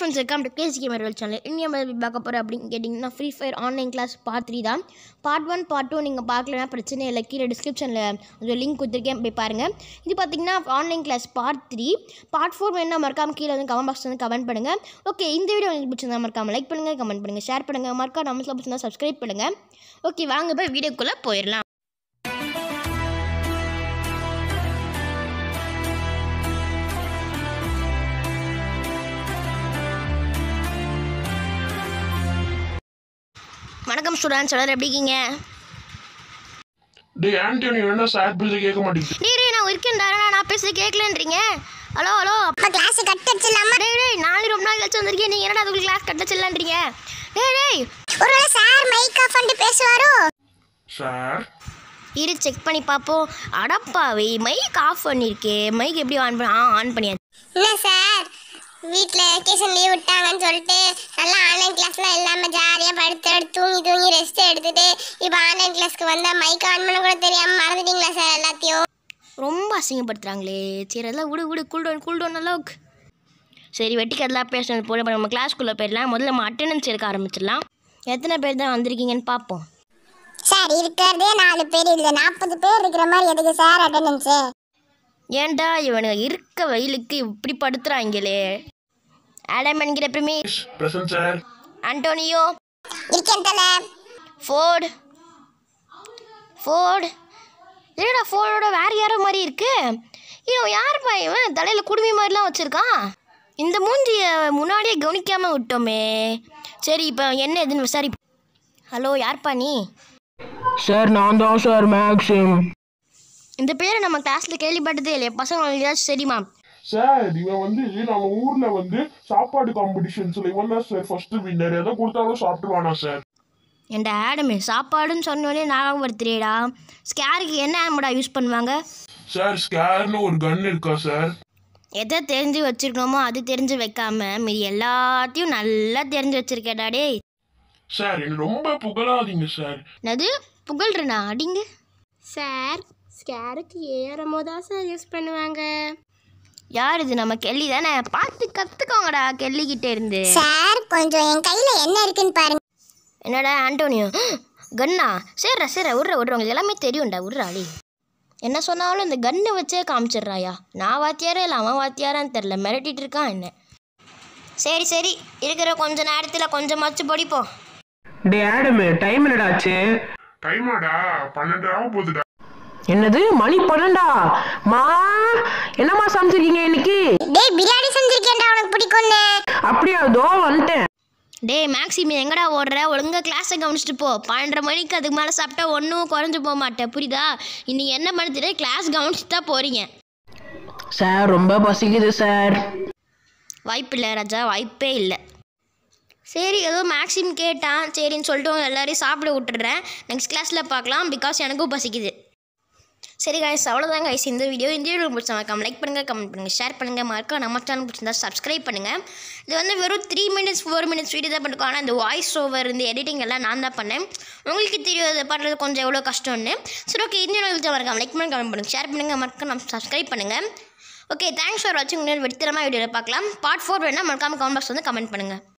friends welcome to K C gamer well channel இன்னும் எப்படி பார்க்க போகிறேன் அப்படின்னு கேட்டிங்கன்னா free fire online class part three தான் பார்ட் ஒன் பார்ட் டூ நீங்கள் பார்க்கலனா பிரச்சனை இல்லை கீழே டிஸ்கிரிப்ஷனில் கொஞ்சம் லிங்க் கொடுத்துருக்கேன் போய் பாருங்கள் இது பார்த்தீங்கன்னா online class part three part four வேணா மறக்காம கீழே வந்து கமெண்ட் பாக்ஸ் வந்து கமெண்ட் பண்ணுங்கள் ஓகே இந்த வீடியோ உங்களுக்கு பிடிச்சிருந்தா மறக்காம லைக் பண்ணுங்கள் கமெண்ட் பண்ணுங்கள் ஷேர் பண்ணுங்கள் மறக்காம நம்ம பிடிச்சிருந்தா சப்ஸ்கிரைப் பண்ணுங்கள் ஓகே வாங்க போய் வீடியோக்குள்ளே போயிடலாம் வணக்கம் ஸ்டூடெண்ட்ஸ் எல்லாரும் எப்படி இருக்கீங்க டேய் ஆண்டனி என்ன சார் பேச கேட்க மாட்டேங்குது டேய் டேய் நான் இருக்கேன்டா நான் பேசுறது கேட்கலன்றீங்க ஹலோ ஹலோ அப்ப கிளாஸ் கட் அடிச்சிடலாமா டேய் டேய் நாலு ரொம்ப நாள் கழிச்சு வந்திருக்கீங்க நீங்கள் என்னடா அதுக்கு கிளாஸ் கட்ட செல்லன்றீங்க டேய் டேய் ஒருவேளை சார் மைக் ஆஃப் பண்ணிட்டு பேசுவாரோ சார் இரு செக் பண்ணி பார்ப்போம் அடப்பாவே மைக் ஆஃப் பண்ணியிருக்கே மைக் எப்படி ஆன் பண்ண ஆ ஆன் பண்ணியாச்சு என்ன சார் வீட்டில் வெக்கேஷன் லீவ் விட்டாங்கன்னு சொல்லிட்டு நல்லா ஆன்லைன் கிளாஸ்லாம் இல்லாமல் ஜாலியாக படுத்து எடுத்து தூங்கி தூங்கி ரெஸ்ட் எடுத்துட்டு இப்போ ஆன்லைன் கிளாஸ்க்கு வந்தால் மைக் ஆன் பண்ண கூட தெரியாமல் மறந்துட்டீங்களா சார் எல்லாத்தையும் ரொம்ப அசிங்கப்படுத்துகிறாங்களே சரி அதெல்லாம் விடு விடு கூல் டவுன் கூல் டவுன் அளவுக்கு சரி வெட்டிக்கு அதெல்லாம் பேசுனது போல இப்போ நம்ம கிளாஸ்க்குள்ளே போயிடலாம் முதல்ல நம்ம அட்டெண்டன்ஸ் எடுக்க ஆரம்பிச்சிடலாம் எத்தனை பேர் தான் வந்திருக்கீங்கன்னு பார்ப்போம் சார் இருக்கிறதே நாலு பேர் இதில் நாற்பது பேர் இருக்கிற மாதிரி எதுக்கு சார் அட்டண்டன்ஸு ஏன்டா இவனுங்க இருக்க வெயிலுக்கு இப்படி படுத்துறாங்களே ஆடம் என்கிற பிரமேஷ் பிரசன்ட் சார் அண்டோனியோ இருக்கேன் தல ஃபோர்டு ஃபோர்டு என்னடா ஃபோர்டோட வேறு யாரோ மாதிரி இருக்கு இவன் யாருப்பா இவன் தலையில் குடுமி மாதிரிலாம் வச்சுருக்கான் இந்த மூஞ்சிய முன்னாடியே கவனிக்காமல் விட்டோமே சரி இப்போ என்ன எதுன்னு விசாரி ஹலோ யார்ப்பா நீ சார் நான் தான் சார் மேக்ஸிம் இந்த பேரை நம்ம கிளாஸில் கேள்விப்பட்டதே இல்லையா பசங்க ஏதாச்சும் தெரியுமா சார் இவன் வந்து நம்ம ஊர்ல வந்து சாப்பாடு காம்படிஷன்ஸ்ல இவன் தான் சார் ஃபர்ஸ்ட் வின்னர் எதை கொடுத்தாலும் சாப்பிட்டுவானா சார் என்ட ஆடமே சாப்பாடுன்னு சொன்னோடனே ஞாபகப்படுத்துறியடா ஸ்கேருக்கு என்ன ஆமடா யூஸ் பண்ணுவாங்க சார் ஸ்கேர்னு ஒரு கன் இருக்கா சார் எதை தெரிஞ்சு வச்சிருக்கணுமோ அது தெரிஞ்சு வைக்காம மீதி எல்லாத்தையும் நல்லா தெரிஞ்சு வச்சிருக்கேடா டேய் சார் என்ன ரொம்ப புகழாதீங்க சார் என்னது புகழ்றனா அடிங்க சார் ஸ்கேருக்கு ஏறமோ தான் சார் யூஸ் பண்ணுவாங்க யார் இது நம்ம கெல்லி தானே பார்த்து கற்றுக்கோங்கடா கெல்லிக்கிட்டே இருந்து சார் கொஞ்சம் என் கையில் என்ன இருக்குன்னு பாருங்க என்னடா ஆண்டோனியோ கன்னா சரிடா சரிடா விட்ற விட்ற உங்களுக்கு எல்லாமே தெரியும்டா விட்றா அடி என்ன சொன்னாலும் இந்த கன்னை வச்சே காமிச்சிடுறாயா நான் வாத்தியாரே இல்லை அவன் வாத்தியாரான்னு தெரில மிரட்டிட்டு இருக்கான் என்ன சரி சரி இருக்கிற கொஞ்ச நேரத்தில் கொஞ்சமாச்சும் படிப்போம் டே ஆடமு டைம் என்னடாச்சு டைமாடா பன்னெண்டு ஆக போகுதுடா என்னது மணி பன்னெண்டா மா என்னம்மா சமைச்சிருக்கீங்க இன்னைக்கு டேய் பிரியாணி செஞ்சிருக்கேன்டா உனக்கு பிடிக்கும்னு அப்படியா தோ வந்துட்டேன் டேய் மேக்ஸிம் எங்கடா ஓடுற ஒழுங்காக கிளாஸை கவனிச்சிட்டு போ பன்னெண்டரை மணிக்கு அதுக்கு மேலே சாப்பிட்டா ஒன்றும் குறைஞ்சு போக மாட்டேன் புரியுதா இன்னைக்கு என்ன பண்ணுறது கிளாஸ் கவனிச்சுட்டு தான் போகிறீங்க சார் ரொம்ப பசிக்குது சார் வாய்ப்பு இல்லை ராஜா வாய்ப்பே இல்லை சரி ஏதோ மேக்ஸிம் கேட்டான் சரின்னு சொல்லிட்டு உங்க எல்லாரையும் சாப்பிட விட்டுடுறேன் நெக்ஸ்ட் கிளாஸில் பார்க்கலாம் பிகாஸ் எனக்கும் பசிக்குது சரி guys அவ்வளோதான் guys இந்த வீடியோ இந்த வீடியோ பிடிச்சா மறக்காம லைக் பண்ணுங்கள் கமெண்ட் பண்ணுங்கள் ஷேர் பண்ணுங்கள் மறக்காம நம்ம சேனல் பிடிச்சிருந்தா சப்ஸ்கிரைப் பண்ணுங்கள் இது வந்து வெறும் three minutes four minutes video தான் பண்ணிருக்கோம் ஆனால் இந்த வாய்ஸ் ஓவர் இந்த எடிட்டிங் எல்லாம் நான் தான் பண்ணேன் உங்களுக்கு தெரியும் அதை பண்ணுறது கொஞ்சம் எவ்வளோ கஷ்டம்னு சரி ஓகே இந்த வீடியோ பிடிச்சா மறக்காம லைக் பண்ணுங்கள் கமெண்ட் பண்ணுங்கள் ஷேர் பண்ணுங்கள் மறக்காம நம்ம சப்ஸ்கிரைப் பண்ணுங்கள் ஓகே தேங்க்ஸ் ஃபார் வாட்சிங் வெடித்தரமாக வீடியோவில் பார்க்கலாம் பார்ட் ஃபோர் வேணால் மறக்காம கமெண்ட் பாக்ஸ் வந்து கமெண்ட் பண்ணுங்கள்